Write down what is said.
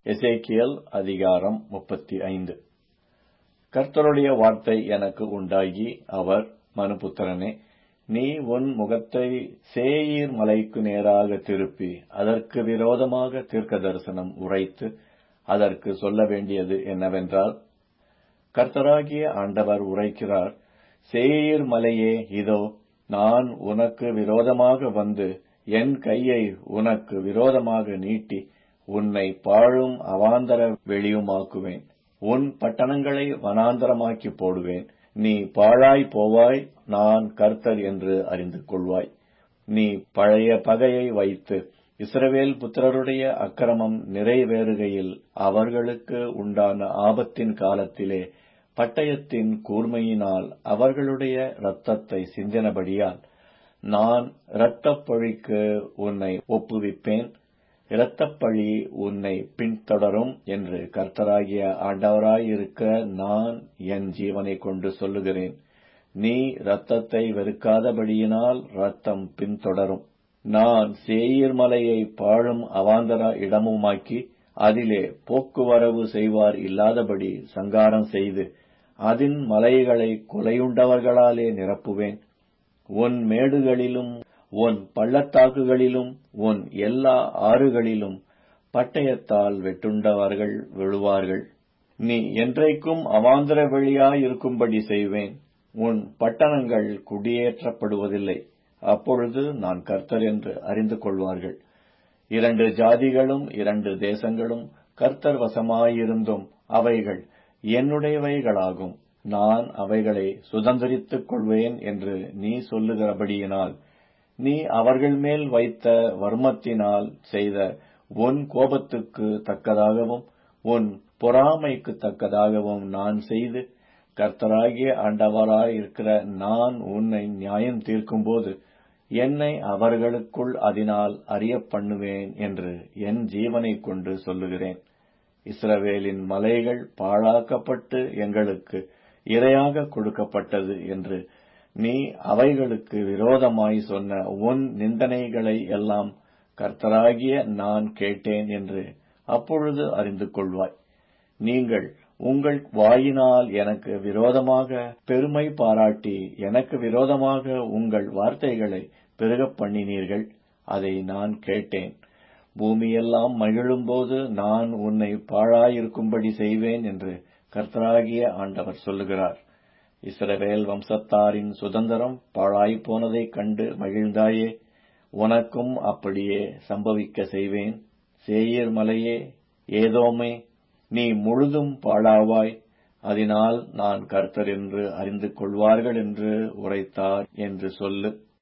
எசேக்கியேல் அதிகாரம் முப்பத்தி ஐந்து கர்த்தருடைய வார்த்தை எனக்கு உண்டாகி அவர் மனுபுத்திரனே நீ உன் முகத்தை சேயீர் மலைக்கு நேராக திருப்பி அதற்கு விரோதமாக தீர்க்க தரிசனம் உரைத்து அதற்கு சொல்ல வேண்டியது என்னவென்றால் கர்த்தராகிய ஆண்டவர் உரைக்கிறார் சேயீர் மலையே இதோ நான் உனக்கு விரோதமாக வந்து என் கையை உனக்கு விரோதமாக நீட்டி உன்னை பாழும் அவாந்தர வெளியுமாக்குவேன் உன் பட்டணங்களை வனாந்தரமாக்கி போடுவேன் நீ பாழாய் போவாய் நான் கர்த்தர் என்று அறிந்து கொள்வாய் நீ பழைய பகையை வைத்து இஸ்ரவேல் புத்திரருடைய அக்கிரமம் நிறைவேறுகையில் அவர்களுக்கு உண்டான ஆபத்தின் காலத்திலே பட்டயத்தின் கூர்மையினால் அவர்களுடைய இரத்தத்தை சிந்தினபடியால் நான் இரத்தப்பழிக்கு உன்னை ஒப்புவிப்பேன் இரத்தப்பழி உன்னை பின்தொடரும் என்று கர்த்தராகிய ஆண்டவராயிருக்க நான் என் ஜீவனை கொண்டு சொல்லுகிறேன் நீ இரத்தத்தை வெறுக்காதபடியினால் இரத்தம் பின்தொடரும் நான் சேயீர் மலையை பாழும் அவாந்தர இடமுமாக்கி அதிலே போக்குவரவு செய்வார் இல்லாதபடி சங்காரம் செய்து அதின் மலைகளை கொலையுண்டவர்களாலே நிரப்புவேன் உன் மேடுகளிலும் உன் பள்ளத்தாக்குகளிலும் உன் எல்லா ஆறுகளிலும் பட்டயத்தால் வெட்டுண்டவர்கள் விழுவார்கள் நீ என்றைக்கும் அவாந்தர வெளியாயிருக்கும்படி செய்வேன் உன் பட்டணங்கள் குடியேற்றப்படுவதில்லை அப்பொழுது நான் கர்த்தர் என்று அறிந்து கொள்வார்கள் இரண்டு ஜாதிகளும் இரண்டு தேசங்களும் கர்த்தர் வசமாயிருந்தும் அவைகள் என்னுடையவைகளாகும் நான் அவைகளை சுதந்திரித்துக் கொள்வேன் என்று நீ சொல்லுகிறபடியினால் நீ அவர்கள் மேல் வைத்த வர்மத்தினால் செய்த உன் கோபத்துக்கு தக்கதாகவும் உன் பொறாமைக்கு தக்கதாகவும் நான் செய்து கர்த்தராகிய ஆண்டவராயிருக்கிற நான் உன்னை நியாயம் தீர்க்கும்போது என்னை அவர்களுக்குள் அதனால் அறிய பண்ணுவேன் என்று என் ஜீவனைக் கொண்டு சொல்லுகிறேன் இஸ்ரவேலின் மலைகள் பாழாக்கப்பட்டு எங்களுக்கு இரையாக கொடுக்கப்பட்டது என்று நீ அவைகளுக்கு விரோதமாய் சொன்ன உன் நிந்தனைகளை எல்லாம் கர்த்தராகிய நான் கேட்டேன் என்று அப்பொழுது அறிந்து கொள்வாய் நீங்கள் உங்கள் வாயினால் எனக்கு விரோதமாக பெருமை பாராட்டி எனக்கு விரோதமாக உங்கள் வார்த்தைகளை பெருகப் பண்ணினீர்கள் அதை நான் கேட்டேன் பூமியெல்லாம் மகிழும்போது நான் உன்னை பாழாயிருக்கும்படி செய்வேன் என்று கர்த்தராகிய ஆண்டவர் சொல்லுகிறார் இஸ்ரவேல் வம்சத்தாரின் சுதந்திரம் பாழாய் போனதைக் கண்டு மகிழ்ந்தாயே உனக்கும் அப்படியே சம்பவிக்க செய்வேன் சேயீர் மலையே ஏதோமே நீ முழுதும் பாழாவாய் அதனால் நான் கர்த்தர் என்று அறிந்து கொள்வார்கள் என்று உரைத்தார் என்று சொல்லு